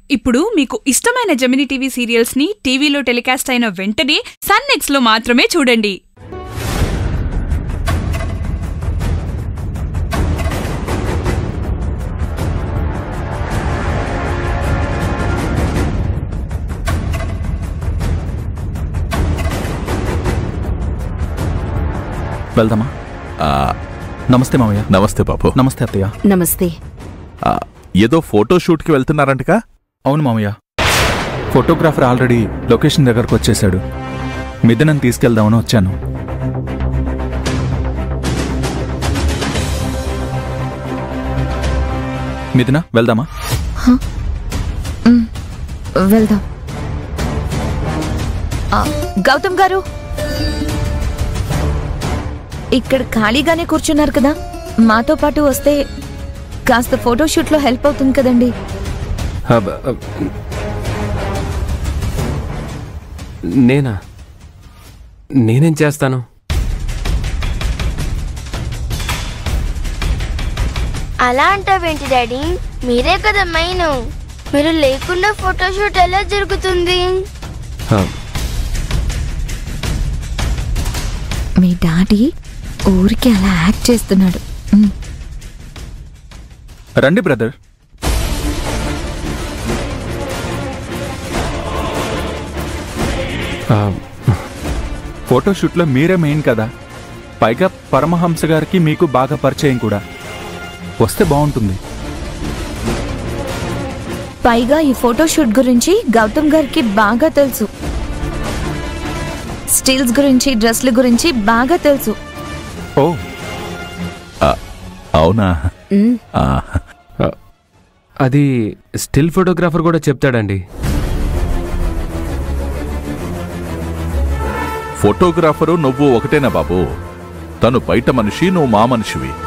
ఇప్పుడు మీకు ఇష్టమైన జమిని టీవీ సీరియల్స్ ని టీవీలో టెలికాస్ట్ అయిన వెంటనే సన్ నెక్స్ట్ లో మాత్రమే చూడండి వెళ్దామా ఆ, నమస్తే మామయ్య నమస్తే బాబు నమస్తే అత్తయ్య నమస్తే ఆ, ఏదో ఫోటో షూట్కి వెళ్తున్నారంటగా అవును మామయ్య ఫోటోగ్రాఫర్ ఆల్రెడీ లొకేషన్ దగ్గరకు వచ్చేశాడు మిథునని తీసుకెళ్దామని వచ్చాను మిథున వెళ్దామా వెళ్దాం ఆ, గౌతమ్ గారు ఇక్కడ ఖాళీగానే కూర్చున్నారు కదా మాతో పాటు వస్తే కాస్త ఫోటోషూట్లో హెల్ప్ అవుతుంది కదండి అబ్, అబ్. నేనా నేనేం చేస్తాను అలా అంటావేంటి డాడీ మీరే కదా మెయిన్ మీరు లేకుండా ఫోటోషూట్ ఎలా జరుగుతుంది అబ్, మీ డాడీ ఊరికి అలా యాక్ట్ చేస్తున్నాడు ఉమ్, రండి బ్రదర్ అబ్, ఫోటోషూట్లో మీరే మెయిన్ కదా పైగా పరమహంస గారికి మీకు బాగా పరిచయం కూడా వస్తే బాగుంటుంది పైగా ఈ ఫోటోషూట్ గురించి గౌతమ్ గారికి బాగా తెలుసు స్టిల్స్ గురించి డ్రెస్ల గురించి బాగా తెలుసు ఓ ఆ, అవునా ఉమ్, ఆ, అ- అది స్టిల్ ఫోటోగ్రాఫర్ కూడా చెప్తాడండి ఫోటోగ్రాఫరు నువ్వు ఒకటేనా బాబు తను బయట మనిషి నువ్వు మా మనిషివి